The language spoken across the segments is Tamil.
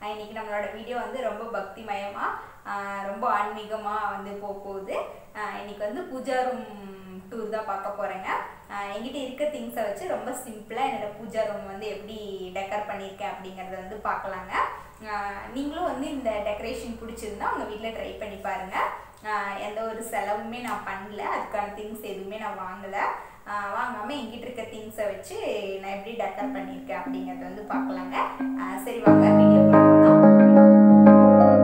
அஹ் இன்னைக்கு நம்மளோட வீடியோ வந்து ரொம்ப பக்திமயமா அஹ் ரொம்ப ஆன்மீகமா வந்து போக போகுது அஹ் இன்னைக்கு வந்து பூஜா ரூம் டூர் தான் பார்க்க போறேங்க அஹ் என்கிட்ட இருக்க திங்ஸை வச்சு ரொம்ப சிம்பிளா என்னோட பூஜா ரூம் வந்து எப்படி டெக்கர் பண்ணியிருக்கேன் அப்படிங்கறத வந்து பார்க்கலாங்க அஹ் நீங்களும் வந்து இந்த டெக்கரேஷன் பிடிச்சிருந்தா உங்க வீட்டில் ட்ரை பண்ணி பாருங்க அஹ் எந்த ஒரு செலவுமே நான் பண்ணல அதுக்கான திங்ஸ் எதுவுமே நான் வாங்கல அஹ் வாங்காம என்கிட்ட இருக்க திங்ஸை வச்சு நான் எப்படி டெக்கர் பண்ணியிருக்கேன் அப்படிங்கறத வந்து பார்க்கலாங்க அஹ் சரி வாங்க வீடியோ பார்க்கலாம்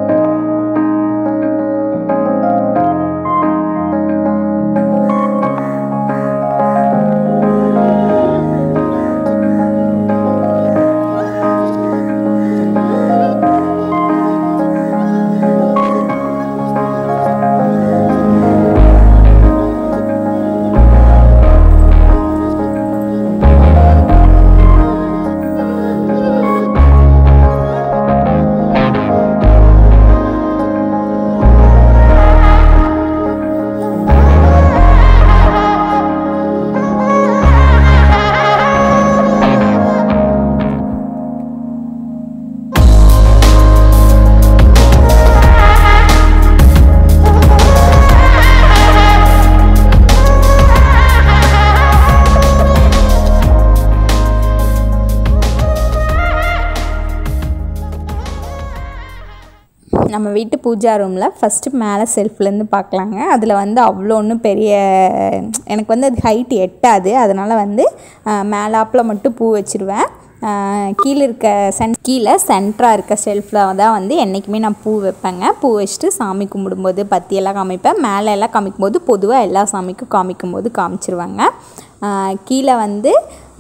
நம்ம வீட்டு பூஜா ரூமில் ஃபஸ்ட்டு மேலே செல்ஃப்லேருந்து பார்க்கலாங்க அதில் வந்து அவ்வளோ ஒன்றும் பெரிய எனக்கு வந்து அது ஹைட் எட்டாது அதனால் வந்து மேலாப்பில் மட்டும் பூ வச்சுருவேன் கீழே இருக்க சென் கீழே சென்டராக இருக்க ஷெல்ஃபில் தான் வந்து என்றைக்குமே நான் பூ வைப்பேங்க பூ வச்சுட்டு சாமி கும்பிடும்போது பத்தியெல்லாம் காமிப்பேன் மேலே எல்லாம் காமிக்கும்போது பொதுவாக எல்லா சாமிக்கும் காமிக்கும்போது காமிச்சிருவாங்க கீழே வந்து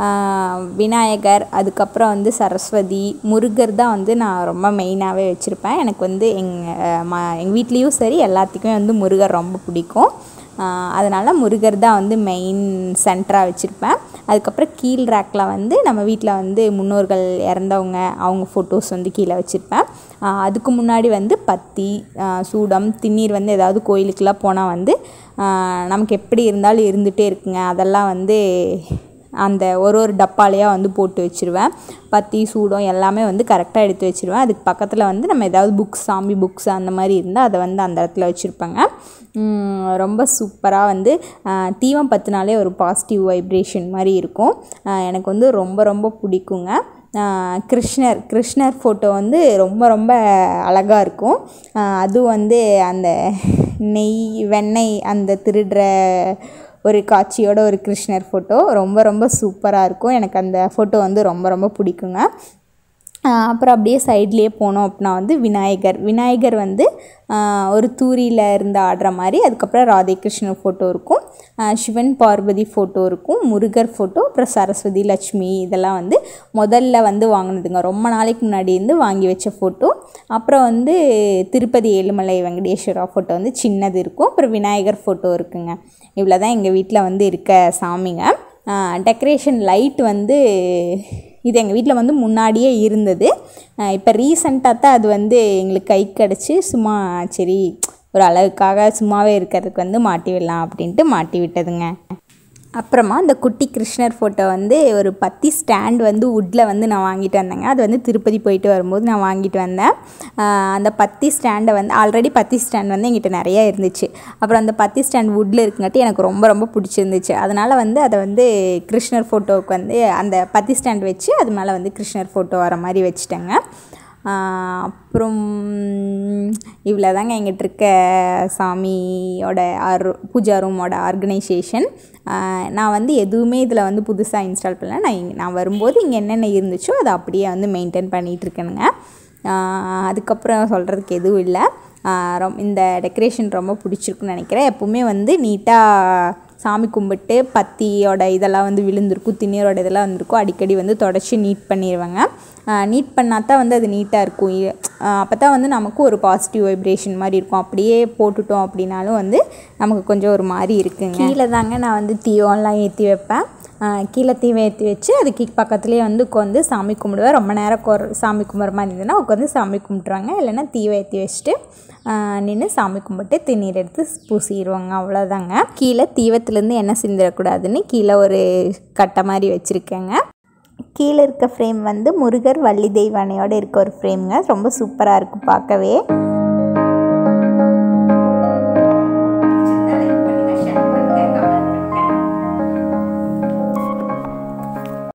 விநாயகர் அதுக்கப்புறம் வந்து சரஸ்வதி முருகர் தான் வந்து நான் ரொம்ப மெயினாகவே வச்சுருப்பேன் எனக்கு வந்து எங்கள் ம எங்கள் வீட்லேயும் சரி எல்லாத்துக்குமே வந்து முருகர் ரொம்ப பிடிக்கும் அதனால் முருகர் தான் வந்து மெயின் சென்டராக வச்சுருப்பேன் அதுக்கப்புறம் கீழ் ரேக்கில் வந்து நம்ம வீட்டில் வந்து முன்னோர்கள் இறந்தவங்க அவங்க ஃபோட்டோஸ் வந்து கீழே வச்சுருப்பேன் அதுக்கு முன்னாடி வந்து பத்தி சூடம் திண்ணீர் வந்து ஏதாவது கோயிலுக்கெலாம் போனால் வந்து நமக்கு எப்படி இருந்தாலும் இருந்துகிட்டே இருக்குங்க அதெல்லாம் வந்து அந்த ஒரு ஒரு டப்பாலையாக வந்து போட்டு வச்சுருவேன் பத்தி சூடம் எல்லாமே வந்து கரெக்டாக எடுத்து வச்சுருவேன் அதுக்கு பக்கத்தில் வந்து நம்ம ஏதாவது புக்ஸ் சாமி புக்ஸ் அந்த மாதிரி இருந்தால் அதை வந்து அந்த இடத்துல வச்சுருப்பேங்க ரொம்ப சூப்பராக வந்து தீபம் பற்றினாலே ஒரு பாசிட்டிவ் வைப்ரேஷன் மாதிரி இருக்கும் எனக்கு வந்து ரொம்ப ரொம்ப பிடிக்குங்க கிருஷ்ணர் கிருஷ்ணர் ஃபோட்டோ வந்து ரொம்ப ரொம்ப அழகாக இருக்கும் அதுவும் வந்து அந்த நெய் வெண்ணெய் அந்த திருடுற ஒரு காட்சியோட ஒரு கிருஷ்ணர் ஃபோட்டோ ரொம்ப ரொம்ப சூப்பராக இருக்கும் எனக்கு அந்த ஃபோட்டோ வந்து ரொம்ப ரொம்ப பிடிக்குங்க அப்புறம் அப்படியே சைட்லேயே போனோம் அப்படின்னா வந்து விநாயகர் விநாயகர் வந்து ஒரு தூரியில் இருந்து ஆடுற மாதிரி அதுக்கப்புறம் ராதே கிருஷ்ணர் ஃபோட்டோ இருக்கும் சிவன் பார்வதி ஃபோட்டோ இருக்கும் முருகர் ஃபோட்டோ அப்புறம் சரஸ்வதி லட்சுமி இதெல்லாம் வந்து முதல்ல வந்து வாங்கினதுங்க ரொம்ப நாளைக்கு முன்னாடி இருந்து வாங்கி வச்ச ஃபோட்டோ அப்புறம் வந்து திருப்பதி ஏழுமலை வெங்கடேஸ்வரா ஃபோட்டோ வந்து சின்னது இருக்கும் அப்புறம் விநாயகர் ஃபோட்டோ இருக்குங்க இவ்வளோ தான் எங்கள் வீட்டில் வந்து இருக்க சாமிங்க டெக்கரேஷன் லைட் வந்து இது எங்கள் வீட்டில் வந்து முன்னாடியே இருந்தது இப்போ ரீசண்டாக தான் அது வந்து எங்களுக்கு கை கிடச்சி சும்மா சரி ஒரு அழகுக்காக சும்மாவே இருக்கிறதுக்கு வந்து மாட்டி விடலாம் அப்படின்ட்டு மாட்டி விட்டதுங்க அப்புறமா அந்த குட்டி கிருஷ்ணர் ஃபோட்டோ வந்து ஒரு பத்தி ஸ்டாண்ட் வந்து வுட்டில் வந்து நான் வாங்கிட்டு வந்தேங்க அது வந்து திருப்பதி போயிட்டு வரும்போது நான் வாங்கிட்டு வந்தேன் அந்த பத்தி ஸ்டாண்டை வந்து ஆல்ரெடி பத்தி ஸ்டாண்ட் வந்து எங்கிட்ட நிறையா இருந்துச்சு அப்புறம் அந்த பத்தி ஸ்டாண்ட் வுட்டில் இருக்குங்காட்டி எனக்கு ரொம்ப ரொம்ப பிடிச்சிருந்துச்சு அதனால் வந்து அதை வந்து கிருஷ்ணர் ஃபோட்டோவுக்கு வந்து அந்த பத்தி ஸ்டாண்ட் வச்சு அது மேலே வந்து கிருஷ்ணர் ஃபோட்டோ வர மாதிரி வச்சுட்டேங்க அப்புறம் இவ்வளோ தாங்க எங்கிட்ட இருக்க சாமியோட ஆர் பூஜா ரூமோட ஆர்கனைசேஷன் நான் வந்து எதுவுமே இதில் வந்து புதுசாக இன்ஸ்டால் பண்ணல நான் இங்கே நான் வரும்போது இங்கே என்னென்ன இருந்துச்சோ அதை அப்படியே வந்து மெயின்டைன் பண்ணிகிட்ருக்கேனுங்க அதுக்கப்புறம் சொல்கிறதுக்கு எதுவும் இல்லை ரொம் இந்த டெக்கரேஷன் ரொம்ப பிடிச்சிருக்குன்னு நினைக்கிறேன் எப்போவுமே வந்து நீட்டாக சாமி கும்பிட்டு பத்தியோட இதெல்லாம் வந்து விழுந்திருக்கும் திண்ணீரோட இதெல்லாம் வந்திருக்கும் அடிக்கடி வந்து தொடச்சி நீட் பண்ணிடுவேங்க நீட் பண்ணால் தான் வந்து அது நீட்டாக இருக்கும் அப்போ தான் வந்து நமக்கும் ஒரு பாசிட்டிவ் வைப்ரேஷன் மாதிரி இருக்கும் அப்படியே போட்டுட்டோம் அப்படின்னாலும் வந்து நமக்கு கொஞ்சம் ஒரு மாதிரி இருக்குங்க கீழே தாங்க நான் வந்து தீவம்லாம் ஏற்றி வைப்பேன் கீழே தீவை ஏற்றி வச்சு அதுக்கு பக்கத்துலேயே வந்து உட்காந்து சாமி கும்பிடுவேன் ரொம்ப நேரம் கொர் சாமி கும்பிட்ற மாதிரி இருந்ததுன்னா உட்காந்து சாமி கும்பிட்ருவாங்க இல்லைன்னா தீவை ஏற்றி வச்சுட்டு நின்று சாமி கும்பிட்டு திருநீர் எடுத்து பூசிடுவாங்க அவ்வளோதாங்க கீழே தீவத்துலேருந்து எண்ணெய் சிந்திடக்கூடாதுன்னு கீழே ஒரு கட்டை மாதிரி வச்சுருக்கேங்க கீழே இருக்க ஃப்ரேம் வந்து முருகர் வள்ளி தெய்வானையோடு இருக்க ஒரு ஃப்ரேம்ங்க ரொம்ப சூப்பராக இருக்கும் பார்க்கவே